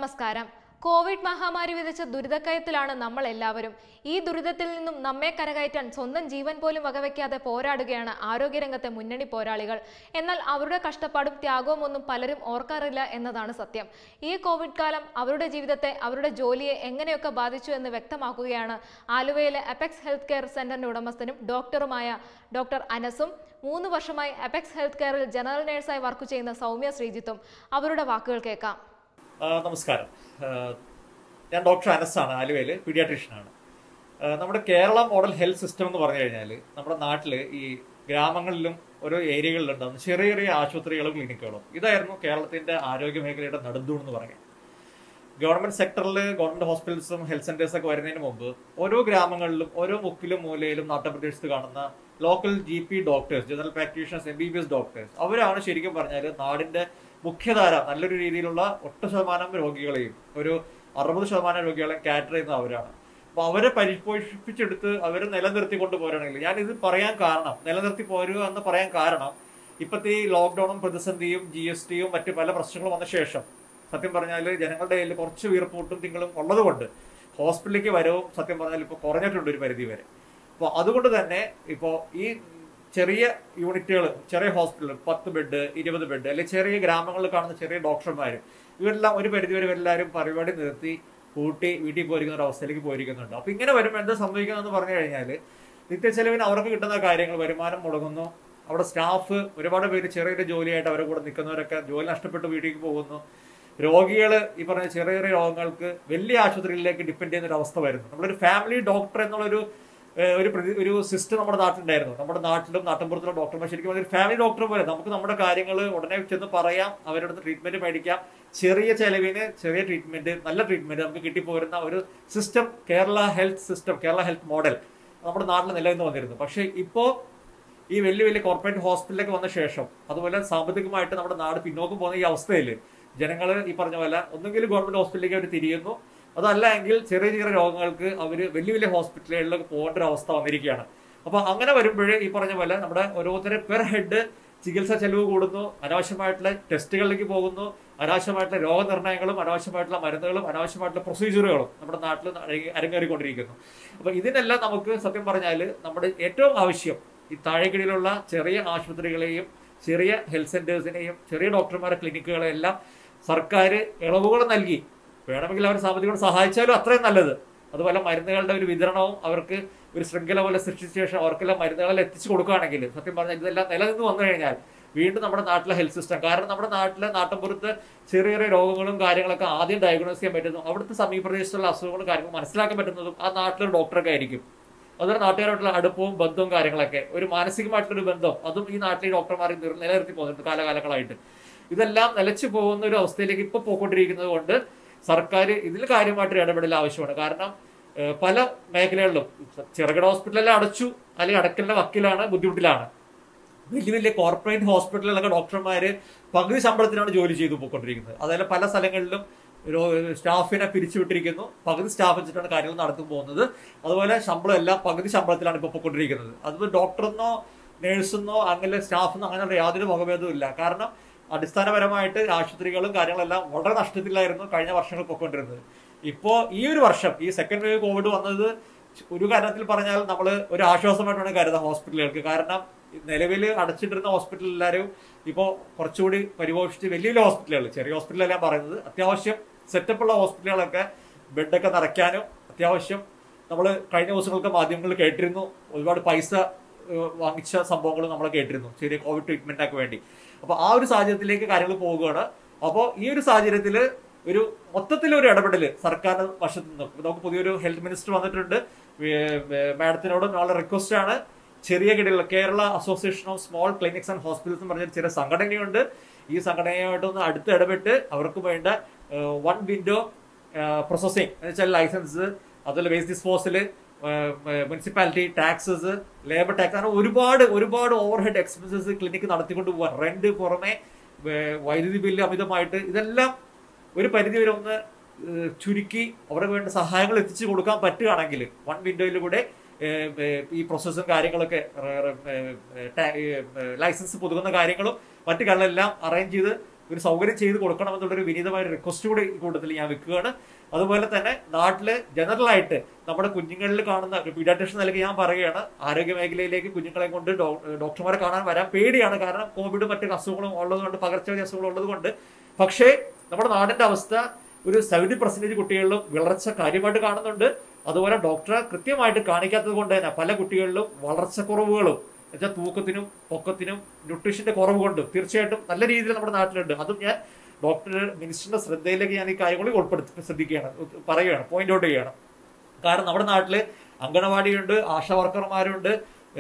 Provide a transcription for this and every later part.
നമസ്കാരം കോവിഡ് മഹാമാരി വിതച്ച ദുരിതക്കയത്തിലാണ് നമ്മൾ എല്ലാവരും ഈ ദുരിതത്തിൽ നിന്നും നമ്മെ കരകയറ്റാൻ സ്വന്തം ജീവൻ പോലും വകവയ്ക്കാതെ പോരാടുകയാണ് ആരോഗ്യരംഗത്തെ മുന്നണി പോരാളികൾ എന്നാൽ അവരുടെ കഷ്ടപ്പാടും ത്യാഗവും ഒന്നും പലരും ഓർക്കാറില്ല എന്നതാണ് സത്യം ഈ കോവിഡ് കാലം അവരുടെ ജീവിതത്തെ അവരുടെ ജോലിയെ എങ്ങനെയൊക്കെ ബാധിച്ചു എന്ന് വ്യക്തമാക്കുകയാണ് ആലുവയിലെ അപെക്സ് ഹെൽത്ത് കെയർ സെന്ററിന്റെ ഉടമസ്ഥനും ഡോക്ടറുമായ ഡോക്ടർ അനസും മൂന്ന് വർഷമായി അപെക്സ് ഹെൽത്ത് കെയറിൽ ജനറൽ നഴ്സായി വർക്ക് ചെയ്യുന്ന സൗമ്യ ശ്രീജിത്തും അവരുടെ വാക്കുകൾ കേൾക്കാം ആ, നമസ്കാരം ആ, ഞാൻ ഡോക്ടർ അനസാണ് ആലുവയിൽ പീഡിയാട്രീഷ്യനാണ് ആ, നമ്മുടെ കേരള മോഡൽ ഹെൽത്ത് സിസ്റ്റം എന്ന് പറഞ്ഞു കഴിഞ്ഞാൽ നമ്മുടെ നാട്ടിൽ ഈ ഗ്രാമങ്ങളിലും ഓരോ ഏരിയകളിലുണ്ടാകുന്ന ചെറിയ ചെറിയ ആശുപത്രികളും ക്ലിനിക്കുകളും ഇതായിരുന്നു കേരളത്തിന്റെ ആരോഗ്യ മേഖലയുടെ നെടുന്തൂൺ എന്ന് പറയാം ഗവൺമെന്റ് സെക്ടറിൽ ഗവൺമെന്റ് ഹോസ്പിറ്റൽസും ഹെൽത്ത് സെന്റേഴ്സ് ഒക്കെ വരുന്നതിന് മുമ്പ് ഓരോ ഗ്രാമങ്ങളിലും ഓരോ മുക്കിലും മൂലയിലും നാട്ടുപ്രദേശത്ത് കാണുന്ന local G P doctors general practitioners M B B S doctors അവരാണ് ശരിക്കും പറഞ്ഞാൽ നാടിന്റെ മുഖ്യധാര നല്ലൊരു രീതിയിലുള്ള ഒട്ടു ശതമാനം രോഗികളെയും ഒരു അറുപത് ശതമാനം രോഗികളെയും കാറ്റർ ചെയ്യുന്നത് അവരാണ് അപ്പൊ അവരെ പരിപോഷിപ്പിച്ചെടുത്ത് അവരെ നിലനിർത്തി കൊണ്ടുപോരാണെങ്കിൽ ഞാൻ ഇത് പറയാൻ കാരണം നിലനിർത്തി പോരുക എന്ന് പറയാൻ കാരണം ഇപ്പത്തെ ഈ ലോക്ക്ഡൌണും പ്രതിസന്ധിയും ജി എസ് ടിയും മറ്റു പല പ്രശ്നങ്ങളും വന്ന ശേഷം സത്യം പറഞ്ഞാൽ ജനങ്ങളുടെ കയ്യിൽ കുറച്ച് വീർപ്പൂട്ടും തിങ്കളും ഉള്ളതുകൊണ്ട് ഹോസ്പിറ്റലിലേക്ക് വരവും സത്യം പറഞ്ഞാൽ ഇപ്പോൾ കുറഞ്ഞിട്ടുണ്ട് ഒരു പരിധി വരെ അപ്പോൾ അതുകൊണ്ട് തന്നെ ഇപ്പോൾ ഈ ചെറിയ യൂണിറ്റുകൾ ചെറിയ ഹോസ്പിറ്റൽ പത്ത് ബെഡ് ഇരുപത് ബെഡ് അല്ലെങ്കിൽ ചെറിയ ഗ്രാമങ്ങളിൽ കാണുന്ന ചെറിയ ഡോക്ടർമാർ ഇവരെല്ലാം ഒരു പരിധി വരെ എല്ലാവരും പരിപാടി നിർത്തി കൂട്ടി വീട്ടിൽ പോയിരിക്കുന്ന ഒരു അവസ്ഥയിലേക്ക് പോയിരിക്കുന്നുണ്ട് അപ്പൊ ഇങ്ങനെ വരുമ്പോൾ എന്താ സംഭവിക്കുന്നതെന്ന് പറഞ്ഞു കഴിഞ്ഞാൽ നിത്യച്ചെലവിന് അവർക്ക് കിട്ടുന്ന കാര്യങ്ങൾ വരുമാനം മുടങ്ങുന്നു അവിടെ സ്റ്റാഫ് ഒരുപാട് പേര് ചെറിയ ചെറിയ ജോലിയായിട്ട് അവരുടെ കൂടെ നിൽക്കുന്നവരൊക്കെ ജോലി നഷ്ടപ്പെട്ട് വീട്ടിലേക്ക് പോകുന്നു രോഗികൾ ഈ പറഞ്ഞ ചെറിയ ചെറിയ രോഗങ്ങൾക്ക് വലിയ ആശുപത്രികളിലേക്ക് ഡിപ്പെൻഡ് ചെയ്യുന്ന ഒരു അവസ്ഥ വരുന്നു നമ്മളൊരു ഫാമിലി ഡോക്ടർ എന്നുള്ളൊരു ഏഹ്, ഒരു പ്രതി- ഒരു സിസ്റ്റം നമ്മുടെ നാട്ടിലുണ്ടായിരുന്നു നമ്മുടെ നാട്ടിലും നാട്ടിൻപുറത്തിലും ഡോക്ടർമാർ ശരിക്കും ഒരു ഫാമിലി ഡോക്ടർ പോലെ നമുക്ക് നമ്മുടെ കാര്യങ്ങൾ ഉടനെ ചെന്ന് പറയാം അവരുടെ അടുത്ത് ട്രീറ്റ്മെന്റ് മേടിക്കാം ചെറിയ ചെലവിന് ചെറിയ ട്രീറ്റ്മെന്റ് നല്ല ട്രീറ്റ്മെന്റ് നമുക്ക് കിട്ടിപ്പോരുന്ന ഒരു system Kerala health system Kerala health model നമ്മുടെ നാട്ടിൽ നിലനിന്ന് വന്നിരുന്നു പക്ഷേ ഇപ്പോ ഈ വലിയ വലിയ കോർപ്പറേറ്റ് ഹോസ്പിറ്റലിലേക്ക് വന്ന ശേഷം അതുപോലെ സാമ്പത്തികമായിട്ട് നമ്മുടെ നാട് പിന്നോക്കം പോകുന്ന ഈ അവസ്ഥയിൽ ജനങ്ങൾ ഈ പറഞ്ഞ പോലെ ഒന്നുകിൽ ഗവൺമെന്റ് ഹോസ്പിറ്റലിലേക്ക് അവർ തിരിയുന്നു അതല്ല എങ്കിൽ ചെറിയ ചെറിയ രോഗങ്ങൾക്ക് അവർ വലിയ വലിയ ഹോസ്പിറ്റലുകളിലേക്ക് പോകേണ്ട ഒരു അവസ്ഥ വന്നിരിക്കുകയാണ് അപ്പൊ അങ്ങനെ വരുമ്പോൾ ഈ പറഞ്ഞ പോലെ നമ്മുടെ ഓരോരുത്തരെ പെർ ഹെഡ് ചികിത്സാ ചെലവ് കൂടുന്നു അനാവശ്യമായിട്ടുള്ള ടെസ്റ്റുകളിലേക്ക് പോകുന്നു അനാവശ്യമായിട്ടുള്ള രോഗനിർണയങ്ങളും അനാവശ്യമായിട്ടുള്ള മരുന്നുകളും അനാവശ്യമായിട്ടുള്ള പ്രൊസീജിയറുകളും നമ്മുടെ നാട്ടിൽ അരങ്ങേ- അരങ്ങേറിക്കൊണ്ടിരിക്കുന്നു അപ്പൊ ഇതിനെല്ലാം നമുക്ക് സത്യം പറഞ്ഞാൽ നമ്മുടെ ഏറ്റവും ആവശ്യം ഈ താഴെക്കിടയിലുള്ള ചെറിയ ആശുപത്രികളെയും ചെറിയ ഹെൽത്ത് സെന്റേഴ്സിനെയും ചെറിയ ഡോക്ടർമാരെ ക്ലിനിക്കുകളെല്ലാം സർക്കാർ ഇളവുകൾ നൽകി വേണമെങ്കിൽ അവർ സാമ്പത്തികം സഹായിച്ചാലും അത്രയും നല്ലത് അതുപോലെ മരുന്നുകളുടെ ഒരു വിതരണവും അവർക്ക് ഒരു ശൃംഖല പോലെ സൃഷ്ടിച്ച ശേഷം അവർക്കെല്ലാം മരുന്നുകളെല്ലാം എത്തിച്ചു കൊടുക്കുകയാണെങ്കിൽ സത്യം പറഞ്ഞാൽ ഇതെല്ലാം നിലനിന്ന് വന്നു കഴിഞ്ഞാൽ വീണ്ടും നമ്മുടെ നാട്ടിലെ ഹെൽത്ത് സിസ്റ്റം കാരണം നമ്മുടെ നാട്ടിലെ നാട്ടിൻപുറത്ത് ചെറിയ ചെറിയ രോഗങ്ങളും കാര്യങ്ങളൊക്കെ ആദ്യം ഡയഗ്നോസ് ചെയ്യാൻ പറ്റുന്നു അവിടുത്തെ സമീപപ്രദേശത്തുള്ള അസുഖങ്ങളും കാര്യങ്ങളും മനസ്സിലാക്കാൻ പറ്റുന്നതും ആ നാട്ടിലൊരു ഡോക്ടറൊക്കെ ആയിരിക്കും അതുപോലെ നാട്ടുകാരായിട്ടുള്ള അടുപ്പവും ബന്ധവും കാര്യങ്ങളൊക്കെ ഒരു മാനസികമായിട്ടുള്ള ഒരു ബന്ധം അതും ഈ നാട്ടിലെ ഡോക്ടർമാർ നിലനിർത്തി പോകുന്നുണ്ട് കാലകാലങ്ങളായിട്ട് ഇതെല്ലാം നിലച്ചു പോകുന്ന ഒരു അവസ്ഥയിലേക്ക് ഇപ്പൊ പോയിക്കൊണ്ടിരിക്കുന്നത് കൊണ്ട് സർക്കാർ ഇതിൽ കാര്യമായിട്ട് ഇടപെടൽ ആവശ്യമാണ് കാരണം ഏഹ്, പല മേഖലകളിലും ചെറുകിട ഹോസ്പിറ്റലെല്ലാം അടച്ചു അല്ലെങ്കിൽ അടക്കലിന്റെ വക്കിലാണ് ബുദ്ധിമുട്ടിലാണ് വലിയ വലിയ കോർപ്പറേറ്റ് ഹോസ്പിറ്റലിലൊക്കെ ഡോക്ടർമാര് പകുതി ശമ്പളത്തിനാണ് ജോലി ചെയ്തു പോയിക്കൊണ്ടിരിക്കുന്നത് അതായത് പല സ്ഥലങ്ങളിലും രോ- സ്റ്റാഫിനെ പിരിച്ചുവിട്ടിരിക്കുന്നു പകുതി സ്റ്റാഫ് വെച്ചിട്ടാണ് കാര്യങ്ങൾ നടന്നു പോകുന്നത് അതുപോലെ ശമ്പളം എല്ലാം പകുതി ശമ്പളത്തിലാണ് ഇപ്പോൾ പോയിക്കൊണ്ടിരിക്കുന്നത് അതുപോലെ ഡോക്ടറെന്നോ നേഴ്സെന്നോ അങ്ങനെ സ്റ്റാഫെന്നോ അങ്ങനെയുള്ള യാതൊരു വകഭേദവും ഇല്ല കാരണം അടിസ്ഥാനപരമായിട്ട് ആശുപത്രികളും കാര്യങ്ങളെല്ലാം വളരെ നഷ്ടത്തിലായിരുന്നു കഴിഞ്ഞ വർഷങ്ങൾ പൊയ്ക്കൊണ്ടിരുന്നത് ഇപ്പോ ഈ ഒരു വർഷം ഈ സെക്കൻഡ് വേവ് കോവിഡ് വന്നത് ഒരു കാരണത്തിൽ പറഞ്ഞാൽ നമ്മൾ ഒരു ആശ്വാസമായിട്ട് വേണം കരുതാം ഹോസ്പിറ്റലുകൾക്ക് കാരണം നിലവിൽ അടച്ചിട്ടിരുന്ന ഹോസ്പിറ്റൽ എല്ലാവരും ഇപ്പോൾ കുറച്ചുകൂടി പരിപോഷിച്ച് വലിയ വലിയ ഹോസ്പിറ്റലുകൾ ചെറിയ ഹോസ്പിറ്റലല്ല ഞാൻ പറയുന്നത് അത്യാവശ്യം സെറ്റപ്പുള്ള ഹോസ്പിറ്റലുകളൊക്കെ ബെഡൊക്കെ നിറയ്ക്കാനും അത്യാവശ്യം നമ്മൾ കഴിഞ്ഞ ദിവസങ്ങൾക്ക് മാധ്യമങ്ങളിൽ കേട്ടിരുന്നു ഒരുപാട് പൈസ ഏഹ്, വാങ്ങിച്ച സംഭവങ്ങൾ നമ്മൾ കേട്ടിരുന്നു ചെറിയ കോവിഡ് ട്രീറ്റ്മെന്റിനൊക്കെ വേണ്ടി അപ്പൊ ആ ഒരു സാഹചര്യത്തിലേക്ക് കാര്യങ്ങൾ പോവുകയാണ് അപ്പോൾ ഈ ഒരു സാഹചര്യത്തിൽ ഒരു മൊത്തത്തിലൊരു ഇടപെടല് സർക്കാർ വശത്ത് നിന്ന് ഇപ്പൊ നമുക്ക് പുതിയൊരു ഹെൽത്ത് മിനിസ്റ്റർ വന്നിട്ടുണ്ട് മാഡത്തിനോട് ഞങ്ങളുടെ റിക്വസ്റ്റ് ആണ് ചെറിയ കിടയിലുള്ള Kerala association of small clinics and hospitals എന്ന് പറഞ്ഞ ചെറിയ സംഘടനയുണ്ട് ഈ സംഘടനയുമായിട്ടൊന്ന് അടുത്ത് ഇടപെട്ട് അവർക്ക് വേണ്ട വൺ വിൻഡോ പ്രോസസ്സിംഗ് എന്ന് വെച്ചാൽ ലൈസൻസ് അതുപോലെ waste disposal municipality taxes labour tax അങ്ങനെ ഒരുപാട് ഒരുപാട് ഓവർ ഹെഡ് എക്സ്പെൻസസ് ക്ലിനിക്ക് നടത്തിക്കൊണ്ട് പോകാൻ റെന്റ് പുറമെ ഏഹ്, വൈദ്യുതി ബില്ല് അമിതമായിട്ട് ഇതെല്ലാം ഒരു പരിധി വരെ ഒന്ന് ഏഹ്, ചുരുക്കി അവർക്ക് വേണ്ട സഹായങ്ങൾ എത്തിച്ചു കൊടുക്കാൻ പറ്റുകയാണെങ്കിൽ വൺ വിൻഡോയിലൂടെ ഏഹ്, ഏഹ്, ഈ പ്രോസസ്സും കാര്യങ്ങളൊക്കെ ലൈസൻസ് പുതുക്കുന്ന കാര്യങ്ങളും മറ്റു കാര്യങ്ങളെല്ലാം അറേഞ്ച് ചെയ്ത് ഒരു സൗകര്യം ചെയ്ത് കൊടുക്കണമെന്നുള്ളൊരു വിനീതമായ ഒരു റിക്വസ്റ്റ് കൂടി ഈ കൂട്ടത്തിൽ ഞാൻ വെക്കുകയാണ് അതുപോലെ തന്നെ നാട്ടില് ജനറൽ ആയിട്ട് നമ്മുടെ കുഞ്ഞുങ്ങളിൽ കാണുന്ന ഒരു പീഡിയാട്രിഷൻ നൽകി ഞാൻ പറയുകയാണ് ആരോഗ്യ മേഖലയിലേക്ക് കുഞ്ഞുങ്ങളെ കൊണ്ട് ഡോ- ഡോക്ടർമാരെ കാണാൻ വരാൻ പേടിയാണ് കാരണം കോവിഡ് മറ്റു അസുഖങ്ങളും ഉള്ളതുകൊണ്ട് പകർച്ചവ്യാധി അസുഖങ്ങളും ഉള്ളതുകൊണ്ട് പക്ഷേ നമ്മുടെ നാടിന്റെ അവസ്ഥ ഒരു സെവന്റി പെർസെന്റേജ് കുട്ടികളിലും വളർച്ച കാര്യമായിട്ട് കാണുന്നുണ്ട് അതുപോലെ ഡോക്ടറെ കൃത്യമായിട്ട് കാണിക്കാത്തത് കൊണ്ട് തന്നെ പല കുട്ടികളിലും വളർച്ചക്കുറവുകളും എന്നുവെച്ചാൽ തൂക്കത്തിനും പൊക്കത്തിനും ന്യൂട്രീഷന്റെ കുറവ് കൊണ്ടും തീർച്ചയായിട്ടും നല്ല രീതിയിൽ നമ്മുടെ നാട്ടിലുണ്ട് അതും ഞാൻ ഡോക്ടർ മിനിസ്റ്ററിന്റെ ശ്രദ്ധയിലേക്ക് ഞാൻ ഈ കാര്യങ്ങൾ ഉൾപ്പെടുത്തി ശ്രദ്ധിക്കുകയാണ് പറയുകയാണ് പോയിന്റ് ഔട്ട് ചെയ്യുകയാണ് കാരണം നമ്മുടെ നാട്ടില് അങ്കണവാടിയുണ്ട് ആശാ വർക്കർമാരുണ്ട്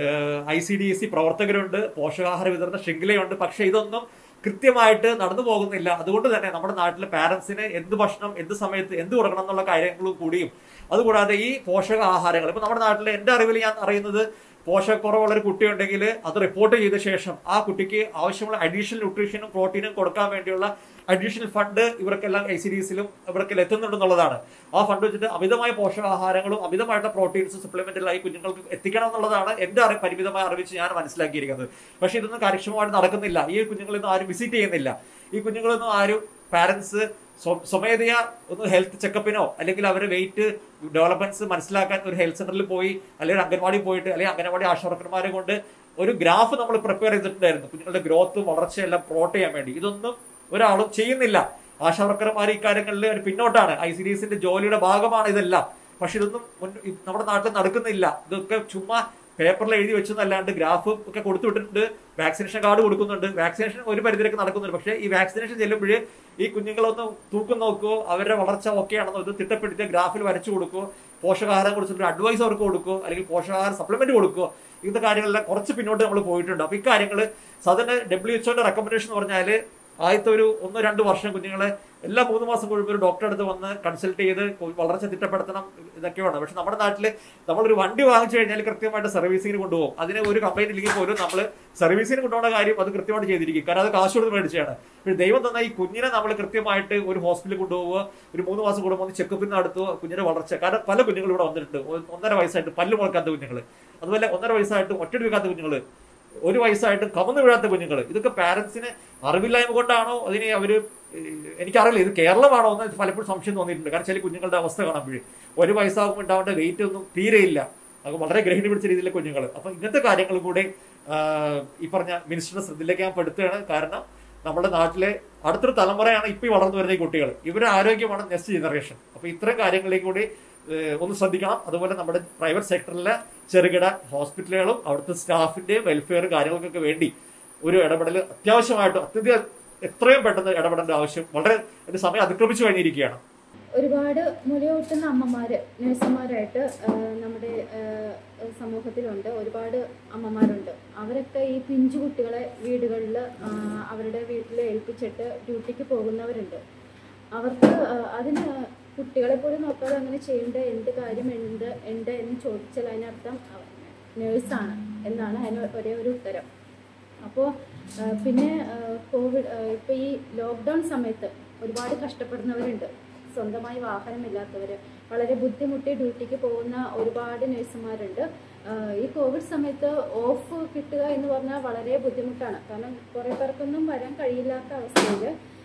I C D S C പ്രവർത്തകരുണ്ട് പോഷകാഹാര വിതരണ ശൃംഖലയുണ്ട് പക്ഷെ ഇതൊന്നും കൃത്യമായിട്ട് നടന്നു പോകുന്നില്ല അതുകൊണ്ട് തന്നെ നമ്മുടെ നാട്ടിലെ പാരന്റ്സിന് എന്ത് ഭക്ഷണം എന്ത് സമയത്ത് എന്ത് കൊടുക്കണം എന്നുള്ള കാര്യങ്ങളും കൂടിയും അതുകൂടാതെ ഈ പോഷകാഹാരങ്ങൾ ഇപ്പൊ നമ്മുടെ നാട്ടിൽ എന്റെ അറിവിൽ ഞാൻ അറിയുന്നത് പോഷകക്കുറവുള്ള ഒരു കുട്ടിയുണ്ടെങ്കിൽ അത് റിപ്പോർട്ട് ചെയ്ത ശേഷം ആ കുട്ടിക്ക് ആവശ്യമുള്ള അഡീഷണൽ ന്യൂട്രീഷനും പ്രോട്ടീനും കൊടുക്കാൻ വേണ്ടിയുള്ള അഡീഷണൽ ഫണ്ട് ഇവർക്കെല്ലാം ഐ സി ഡി എസിലും ഇവർക്കെല്ലാം എത്തുന്നുണ്ടെന്നുള്ളതാണ് ആ ഫണ്ട് വെച്ചിട്ട് അമിതമായ പോഷകാഹാരങ്ങളും അമിതമായിട്ട് പ്രോട്ടീൻസ് സപ്ലിമെന്റലായി കുഞ്ഞുങ്ങൾക്ക് എത്തിക്കണം എന്നുള്ളതാണ് എന്റെ അറിവ് പരിമിതമായ അറിവിച്ച് ഞാൻ മനസ്സിലാക്കിയിരിക്കുന്നത് പക്ഷെ ഇതൊന്നും കാര്യക്ഷമമായിട്ട് നടക്കുന്നില്ല ഈ കുഞ്ഞുങ്ങളൊന്നും ആരും വിസിറ്റ് ചെയ്യുന്നില്ല ഈ കുഞ്ഞുങ്ങളൊന്നും ആരും പാരന്റ്സ് സ്വമേധയ ഒന്ന് ഹെൽത്ത് ചെക്കപ്പിനോ അല്ലെങ്കിൽ അവരുടെ വെയിറ്റ് ഡെവലപ്മെന്റ്സ് മനസ്സിലാക്കാൻ ഒരു ഹെൽത്ത് സെന്ററിൽ പോയി അല്ലെങ്കിൽ അംഗൻവാടി പോയിട്ട് അല്ലെങ്കിൽ അംഗൻവാടി ആശാവർക്കർമാരെ കൊണ്ട് ഒരു ഗ്രാഫ് നമ്മൾ പ്രിപ്പയർ ചെയ്തിട്ടുണ്ടായിരുന്നു കുഞ്ഞുങ്ങളുടെ ഗ്രോത്തും വളർച്ചയെല്ലാം പ്രോട്ട് ചെയ്യാൻ വേണ്ടി ഇതൊന്നും ഒരാളും ചെയ്യുന്നില്ല ആശാവർക്കർമാർ ഇക്കാര്യങ്ങളിൽ ഒരു പിന്നോട്ടാണ് ഐ സി ഡി എസിന്റെ ജോലിയുടെ ഭാഗമാണ് ഇതെല്ലാം പക്ഷെ ഇതൊന്നും മുൻ- ഈ നമ്മുടെ നാട്ടിൽ നടക്കുന്നില്ല ഇതൊക്കെ ചുമ്മാ പേപ്പറിൽ എഴുതി വെച്ചെന്നല്ലാണ്ട് ഗ്രാഫ് ഒക്കെ കൊടുത്തു വിട്ടിട്ടുണ്ട് വാക്സിനേഷൻ കാർഡ് കൊടുക്കുന്നുണ്ട് വാക്സിനേഷൻ ഒരു പരിധിയിലേക്ക് നടക്കുന്നുണ്ട് പക്ഷേ ഈ വാക്സിനേഷൻ ചെല്ലുമ്പോൾ ഈ കുഞ്ഞുങ്ങളൊന്ന് തൂക്കം നോക്കുമോ അവരുടെ വളർച്ച ഓക്കെ ആണെന്നോ ഇത് തിട്ടപ്പെടുത്തിയ ഗ്രാഫിൽ വരച്ചു കൊടുക്കുമോ പോഷകാഹാരം കുറിച്ചൊരു അഡ്വൈസ് അവർക്ക് കൊടുക്കുമോ അല്ലെങ്കിൽ പോഷകാഹാര സപ്ലിമെന്റ് കൊടുക്കുമോ ഇങ്ങനത്തെ കാര്യങ്ങളെല്ലാം കുറച്ച് പിന്നോട്ട് നമ്മൾ പോയിട്ടുണ്ട് അപ്പൊ ഇക്കാര്യങ്ങൾ സാധാരണ ഡബ്ല്യു എച്ച്ഒന്റെ റെക്കമെൻഡേഷൻ എന്ന് പറഞ്ഞാൽ ആദ്യത്തെ ഒരു ഒന്ന് രണ്ട് വർഷം കുഞ്ഞുങ്ങളെ എല്ലാ മൂന്ന് മാസം കഴിയുമ്പോൾ ഒരു ഡോക്ടറെ അടുത്ത് വന്ന് കൺസൾട്ട് ചെയ്ത് കൊ- വളർച്ച തിട്ടപ്പെടുത്തണം ഇതൊക്കെയാണ് പക്ഷെ നമ്മുടെ നാട്ടിൽ നമ്മളൊരു വണ്ടി വാങ്ങിച്ചു കഴിഞ്ഞാൽ കൃത്യമായിട്ട് സർവീസിന് കൊണ്ടുപോകും അതിന് ഒരു കംപ്ലൈന്റ് ഇല്ലെങ്കിൽ പോലും നമ്മൾ സർവീസിന് കൊണ്ടുപോകുന്ന കാര്യം അത് കൃത്യമായിട്ട് ചെയ്തിരിക്കും കാരണം അത് കാശ് കൊടുത്ത് മേടിച്ചാണ് പക്ഷേ ദൈവം തന്ന ഈ കുഞ്ഞിനെ നമ്മൾ കൃത്യമായിട്ട് ഒരു ഹോസ്പിറ്റലിൽ കൊണ്ടുപോവുക ഒരു മൂന്ന് മാസം കൂടുമ്പോൾ ഒന്ന് ചെക്കപ്പിന് നടത്തുക കുഞ്ഞിന്റെ വളർച്ച കാരണം പല കുഞ്ഞുങ്ങളും ഇവിടെ വന്നിട്ടുണ്ട് ഒ- ഒന്നര വയസ്സായിട്ട് പല്ല് മുളക്കാത്ത കുഞ്ഞുങ്ങൾ അതുപോലെ ഒന്നര വയസ്സായിട്ട് ഒറ്റടി വെക്കാത്ത കുഞ്ഞുങ്ങൾ ഒരു വയസ്സായിട്ട് കമന്ന് വീഴാത്ത കുഞ്ഞുങ്ങൾ ഇതൊക്കെ പാരന്റ്സിന് അറിവില്ലായ്മ കൊണ്ടാണോ അതിനെ അവര് ഏഹ്, എനിക്കറിയില്ല ഇത് കേരളമാണോ എന്ന് പലപ്പോഴും സംശയം തോന്നിയിട്ടുണ്ട് കാരണം ചില കുഞ്ഞുങ്ങളുടെ അവസ്ഥ കാണുമ്പോഴേ ഒരു വയസ്സാകുമ്പോൾ ഉണ്ടാവേണ്ട വെയിറ്റ് ഒന്നും തീരെയില്ല അത് വളരെ ഗ്രഹിണി പിടിച്ച രീതിയിലെ കുഞ്ഞുങ്ങൾ അപ്പൊ ഇങ്ങനത്തെ കാര്യങ്ങൾ കൂടെ ആഹ്, ഈ പറഞ്ഞ മിനിസ്റ്ററുടെ ശ്രദ്ധയിലേക്ക് ഞാൻ പെടുത്തുകയാണ് കാരണം നമ്മുടെ നാട്ടിലെ അടുത്തൊരു തലമുറയാണ് ഇപ്പൊ ഈ വളർന്നു വരുന്ന ഈ കുട്ടികൾ ഇവരുടെ ആരോഗ്യമാണ് നെക്സ്റ്റ് ജനറേഷൻ അപ്പൊ ഇത്തരം കാര്യങ്ങളിലേക്ക് കൂടി ഏഹ്, ഒന്ന് ശ്രദ്ധിക്കണം അതുപോലെ നമ്മുടെ പ്രൈവറ്റ് സെക്ടറിലെ ചെറുകിട ഹോസ്പിറ്റലുകളും അവിടുത്തെ സ്റ്റാഫിന്റെ വെൽഫെയർ കാര്യങ്ങൾക്കൊക്കെ വേണ്ടി ഒരു ഇടപെടൽ അത്യാവശ്യമായിട്ട് അത്യധികം എത്രയും പെട്ടെന്ന് ഇടപെടേണ്ട ആവശ്യം വളരെ ഒരു സമയം അതിക്രമിച്ചു കഴിഞ്ഞിരിക്കുകയാണ് ഒരുപാട് മുലയൂട്ടുന്ന അമ്മമാര് നഴ്സുമാരായിട്ട് ആ, നമ്മുടെ ആ, സമൂഹത്തിലുണ്ട് ഒരുപാട് അമ്മമാരുണ്ട് അവരൊക്കെ ഈ പിഞ്ചു കുട്ടികളെ വീടുകളിൽ അവരുടെ വീട്ടിൽ ഏൽപ്പിച്ചിട്ട് ഡ്യൂട്ടിക്ക് പോകുന്നവരുണ്ട് അവർക്ക് ആ, അതിന് കുട്ടികളെ പോലും നോക്കാതെ അങ്ങനെ ചെയ്യേണ്ട എന്ത് കാര്യം എന്ത് ഉണ്ട് എന്ന് ചോദിച്ചാൽ അതിനർത്ഥം നേഴ്സാണ് എന്നാണ് അതിന് ഒരേ ഒരു ഉത്തരം അപ്പോൾ പിന്നെ ആ, കോവിഡ് ഇപ്പോൾ ഈ ലോക്ക്ഡൗൺ സമയത്ത് ഒരുപാട് കഷ്ടപ്പെടുന്നവരുണ്ട് സ്വന്തമായി വാഹനമില്ലാത്തവർ വളരെ ബുദ്ധിമുട്ടി ഡ്യൂട്ടിക്ക് പോകുന്ന ഒരുപാട് നഴ്സുമാരുണ്ട് ആ, ഈ കോവിഡ് സമയത്ത് ഓഫ് കിട്ടുക എന്ന് പറഞ്ഞാൽ വളരെ ബുദ്ധിമുട്ടാണ് കാരണം കുറേ പേർക്കൊന്നും വരാൻ കഴിയില്ലാത്ത അവസ്ഥയിൽ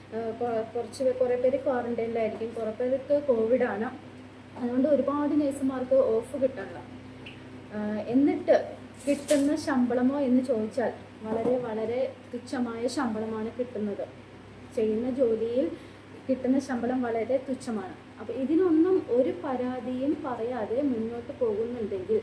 കുറച്ച് പേ- കുറേ പേര് ക്വാറന്റൈനിലായിരിക്കും കുറേ പേർക്ക് കോവിഡാണ് അതുകൊണ്ട് ഒരുപാട് നഴ്സുമാർക്ക് ഓഫ് കിട്ടണില്ല ആഹ് എന്നിട്ട് കിട്ടുന്ന ശമ്പളമോ എന്ന് ചോദിച്ചാൽ വളരെ വളരെ തുച്ഛമായ ശമ്പളമാണ് കിട്ടുന്നത് ചെയ്യുന്ന ജോലിയിൽ കിട്ടുന്ന ശമ്പളം വളരെ തുച്ഛമാണ് അപ്പോൾ ഇതിനൊന്നും ഒരു പരാതിയും പറയാതെ മുന്നോട്ട് പോകുന്നുണ്ടെങ്കിൽ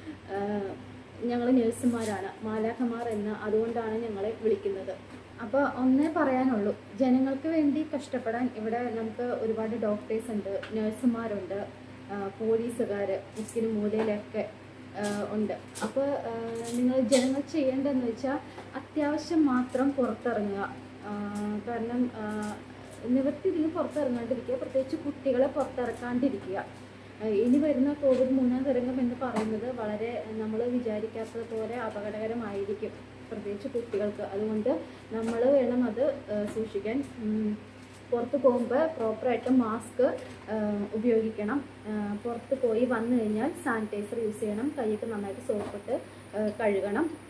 ഞങ്ങൾ നഴ്സുമാരാണ് മാലാഖമാർ എന്ന് അതുകൊണ്ടാണ് ഞങ്ങളെ വിളിക്കുന്നത് അപ്പോൾ ഒന്നേ പറയാനുള്ളൂ ജനങ്ങൾക്ക് വേണ്ടി കഷ്ടപ്പെടാൻ ഇവിടെ നമുക്ക് ഒരുപാട് ഡോക്ടേഴ്സ് ഉണ്ട് നഴ്സുമാരുണ്ട് പോലീസുകാർ മുക്കിനും മൂലയിലൊക്കെ ആഹ് ഉണ്ട് അപ്പോൾ നിങ്ങൾ ജനങ്ങൾ ചെയ്യേണ്ടതെന്ന് വെച്ചാൽ അത്യാവശ്യം മാത്രം പുറത്തിറങ്ങുക ആഹ് കാരണം ആഹ് നിവൃത്തി ഇതിന് പുറത്തിറങ്ങാണ്ടിരിക്കുക പ്രത്യേകിച്ച് കുട്ടികളെ പുറത്തിറക്കാണ്ടിരിക്കുക ആഹ് ഇനി വരുന്ന കോവിഡ് മൂന്നാം തരംഗം എന്ന് പറയുന്നത് വളരെ നമ്മൾ വിചാരിക്കാത്തത് പോലെ അപകടകരമായിരിക്കും പ്രത്യേകിച്ച് കുട്ടികൾക്ക് അതുകൊണ്ട് നമ്മൾ വേണം അത് ആഹ് സൂക്ഷിക്കാൻ ഉം. പുറത്ത് പോകുമ്പോൾ പ്രോപ്പറായിട്ട് മാസ്ക് ഉപയോഗിക്കണം ആഹ് പുറത്ത് പോയി വന്നു കഴിഞ്ഞാൽ സാനിറ്റൈസർ യൂസ് ചെയ്യണം കൈയൊക്കെ നന്നായിട്ട് സോപ്പിട്ട് ആഹ് കഴുകണം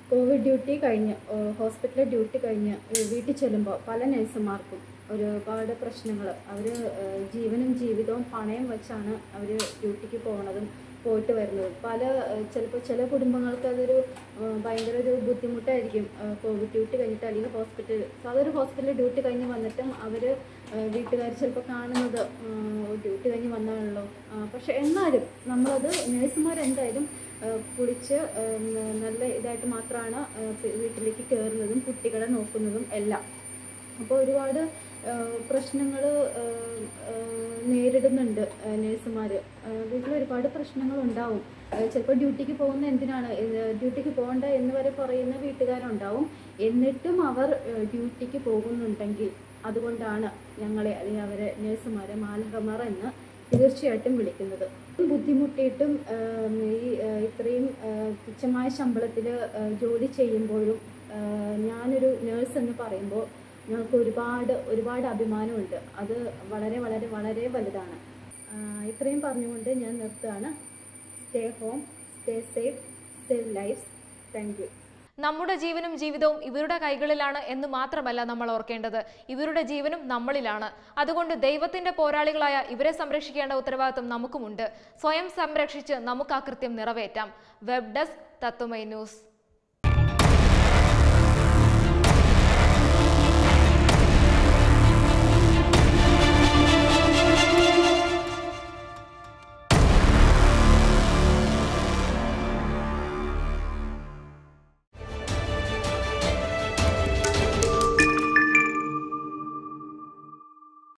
കോവിഡ് ഡ്യൂട്ടി കഴിഞ്ഞ് ഹോസ്പിറ്റലിലെ ഡ്യൂട്ടി കഴിഞ്ഞ് വീട്ടിൽ ചെല്ലുമ്പോൾ പല നഴ്സുമാർക്കും ഒരുപാട് പ്രശ്നങ്ങൾ അവർ ജീവനും ജീവിതവും പണയം വെച്ചാണ് അവർ ഡ്യൂട്ടിക്ക് പോണതും പോയിട്ട് വരുന്നത് പല ചിലപ്പോൾ ചില കുടുംബങ്ങൾക്ക് അതൊരു ഏഹ്, ഭയങ്കര ഒരു ബുദ്ധിമുട്ടായിരിക്കും ഏഹ്, കോവിഡ് ഡ്യൂട്ടി കഴിഞ്ഞിട്ട് അല്ലെങ്കിൽ ഹോസ്പിറ്റൽ സാധാരണ ഹോസ്പിറ്റലിൽ ഡ്യൂട്ടി കഴിഞ്ഞ് വന്നിട്ടും അവർ വീട്ടുകാർ ചിലപ്പോൾ കാണുന്നത് ഏഹ്, ഡ്യൂട്ടി കഴിഞ്ഞ് വന്നാണല്ലോ പക്ഷെ എന്നാലും നമ്മളത് നേഴ്സുമാരെന്തായാലും ഏഹ്, കുളിച്ച് ഏഹ്, നല്ല ഇതായിട്ട് മാത്രമാണ് വീട്ടിലേക്ക് കയറുന്നതും കുട്ടികളെ നോക്കുന്നതും എല്ലാം അപ്പോൾ ഒരുപാട് പ്രശ്നങ്ങൾ നേരിടുന്നുണ്ട് നേഴ്സുമാർ വീട്ടിൽ ഒരുപാട് പ്രശ്നങ്ങൾ ഉണ്ടാവും ചിലപ്പോൾ ഡ്യൂട്ടിക്ക് പോകുന്ന എന്തിനാണ് ഏഹ് ഡ്യൂട്ടിക്ക് പോകണ്ട എന്ന് വരെ പറയുന്ന വീട്ടുകാരുണ്ടാവും എന്നിട്ടും അവർ ഏഹ് ഡ്യൂട്ടിക്ക് പോകുന്നുണ്ടെങ്കിൽ അതുകൊണ്ടാണ് ഞങ്ങളെ അല്ലെങ്കിൽ അവരെ നേഴ്സുമാരെ മാലകമാർ എന്ന് തീർച്ചയായിട്ടും വിളിക്കുന്നത് ബുദ്ധിമുട്ടിയിട്ടും ഏഹ് ഈ ഏഹ് ഇത്രയും ഏഹ് തുച്ഛമായ ശമ്പളത്തിൽ ജോലി ചെയ്യുമ്പോഴും ഏഹ് ഞാനൊരു നേഴ്സ് എന്ന് പറയുമ്പോൾ ഞങ്ങൾക്ക് ഒരുപാട് ഒരുപാട് അഭിമാനമുണ്ട് അത് വളരെ വളരെ വളരെ വലുതാണ് ആഹ് ഇത്രയും പറഞ്ഞുകൊണ്ട് ഞാൻ നിർത്തുകയാണ് stay home stay safe save life thank you നമ്മുടെ ജീവനും ജീവിതവും ഇവരുടെ കൈകളിലാണ് എന്ന് മാത്രമല്ല നമ്മൾ ഓർക്കേണ്ടത് ഇവരുടെ ജീവനും നമ്മളിലാണ് അതുകൊണ്ട് ദൈവത്തിന്റെ പോരാളികളായ ഇവരെ സംരക്ഷിക്കേണ്ട ഉത്തരവാദിത്വം നമുക്കുമുണ്ട് സ്വയം സംരക്ഷിച്ച് നമുക്ക് ആ കൃത്യം നിറവേറ്റാം വെബ് ഡെസ്ക് തത്വമൈ ന്യൂസ്